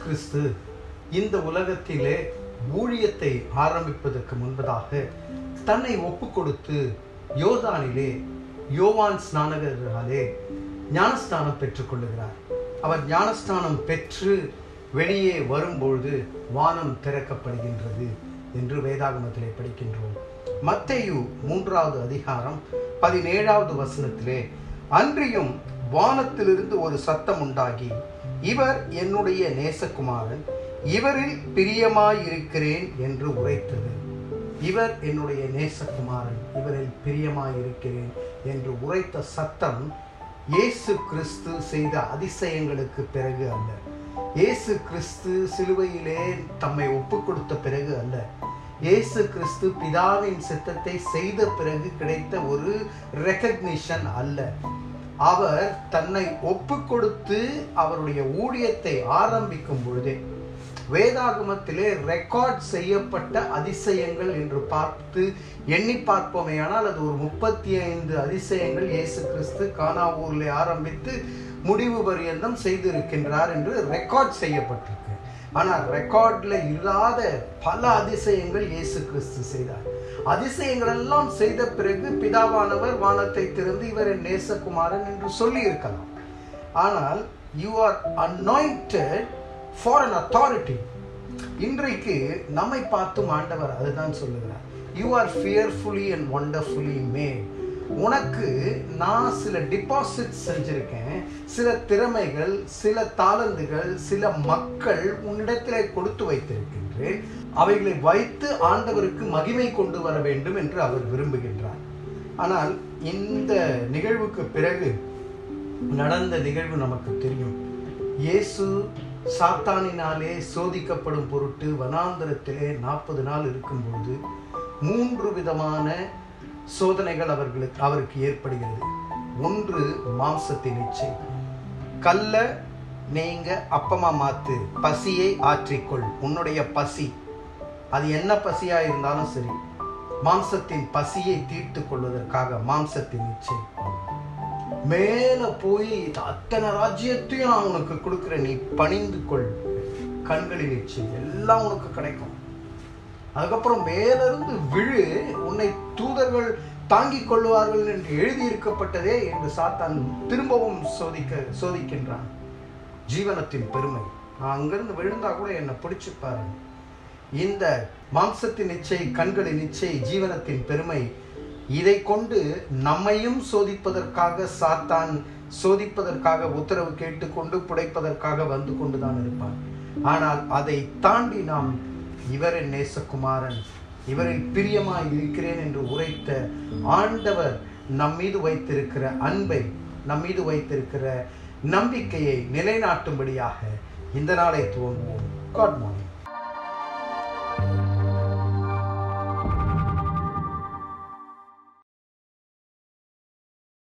கிறிஸ்து இந்த உலகத்திலே ஊழியத்தை ஆரம்பிப்பதற்கு முன்பதாக தன்னை ஒப்பு கொடுத்து யோர்தானிலே யோவான் ஸ்நானகராலே ஞானஸ்தானம் பெற்றுக்கொள்ளுகிறார் அவர் ஞானஸ்தானம் பெற்று வெளியே வரும்பொழுது வானம் திறக்கப்படுகின்றது என்று வேதாகமத்திலே படிக்கின்றோம் மத்தேயு மூன்றாவது அதிகாரம் பதினேழாவது வசனத்திலே அன்றியும் வானத்திலிருந்து ஒரு சத்தம் உண்டாகி இவர் என்னுடைய நேசகுமாரன் இவரில் பிரியமாயிருக்கிறேன் என்று உரைத்தது இவர் என்னுடைய நேசகுமாரன் இவரில் பிரியமாயிருக்கிறேன் என்று உரைத்த சத்தம் இயேசு கிறிஸ்து செய்த அதிசயங்களுக்கு பிறகு அல்ல இயேசு கிறிஸ்து சிலுவையிலே தம்மை ஒப்பு கொடுத்த பிறகு அல்ல இயேசு கிறிஸ்து பிதாவின் சித்தத்தை செய்த பிறகு கிடைத்த ஒரு ரெக்கக்னிஷன் அல்ல அவர் தன்னை ஒப்பு கொடுத்து அவருடைய ஊழியத்தை ஆரம்பிக்கும் பொழுதே வேதாகமத்திலே ரெக்கார்ட் செய்யப்பட்ட அதிசயங்கள் என்று பார்த்து எண்ணி பார்ப்போமேயானால் அது ஒரு முப்பத்தி ஐந்து அதிசயங்கள் இயேசு கிறிஸ்து கானாவூரில் ஆரம்பித்து முடிவு பரியந்தம் செய்திருக்கின்றார் என்று ரெக்கார்ட் செய்யப்பட்டிருக்கு ஆனால் ரெக்கார்டில் இல்லாத பல அதிசயங்கள் இயேசு கிறிஸ்து செய்தார் அதிசயங்கள் எல்லாம் செய்த பிறகு பிதாவானவர் வானத்தை திறந்து இவர் என் நேசகுமாரன் என்று சொல்லி இருக்கலாம் ஆனால் you are anointed for an authority இன்றைக்கு நம்மை பார்த்தும் ஆண்டவர் அதுதான் சொல்லுகிறார் you are fearfully and wonderfully made உனக்கு நான் சில டிபாசிட் செஞ்சிருக்கேன் சில திறமைகள் சில தாளந்துகள் சில மக்கள் உன்னிடத்தில் கொடுத்து வைத்திருக்கின்றேன் அவைகளை வைத்து ஆண்டவருக்கு மகிமை கொண்டு வர வேண்டும் என்று அவர் விரும்புகின்றார் ஆனால் இந்த நிகழ்வுக்கு பிறகு நடந்த நிகழ்வு நமக்கு தெரியும் இயேசு சாத்தானினாலே சோதிக்கப்படும் பொருட்டு வனாந்தரத்திலே நாற்பது நாள் இருக்கும்போது மூன்று விதமான சோதனைகள் அவர்களுக்கு அவருக்கு ஏற்படுகிறது ஒன்று மாம்சத்தின் இச்சை கல்ல நீங்க அப்பமா மாத்து பசியை ஆற்றிக்கொள் உன்னுடைய பசி அது என்ன பசியா இருந்தாலும் சரி மாம்சத்தின் பசியை தீர்த்து கொள்வதற்காக மாம்சத்தின் இச்சை மேல போய் அத்தனை ராஜ்யத்தையும் நான் உனக்கு கொடுக்குறேன் நீ பணிந்து கொள் கண்களின் இச்சை எல்லாம் உனக்கு கிடைக்கும் அதுக்கப்புறம் மேலிருந்து விழு உன்னை தூதர்கள் தாங்கிக் கொள்வார்கள் என்று எழுதியிருக்கப்பட்டதே என்று சாத்தான் திரும்பவும் சோதிக்க சோதிக்கின்றான் ஜீவனத்தின் பெருமை நான் அங்கிருந்து விழுந்தா கூட என்னை பிடிச்சு பாருங்க இந்த மாம்சத்தின் இச்சை கண்களின் இச்சை ஜீவனத்தின் பெருமை இதை கொண்டு நம்மையும் சோதிப்பதற்காக சாத்தான் சோதிப்பதற்காக உத்தரவு கேட்டுக்கொண்டு புடைப்பதற்காக வந்து கொண்டுதான் இருப்பான் ஆனால் அதை தாண்டி நாம் இவரின் நேசகுமாரன் இவரில் பிரியமாய் இருக்கிறேன் என்று உரைத்த ஆண்டவர் நம் மீது வைத்திருக்கிற அன்பை நம் மீது வைத்திருக்கிற நம்பிக்கையை நிலைநாட்டும்படியாக இந்த நாளை துவங்குவோம் காட் மார்னிங்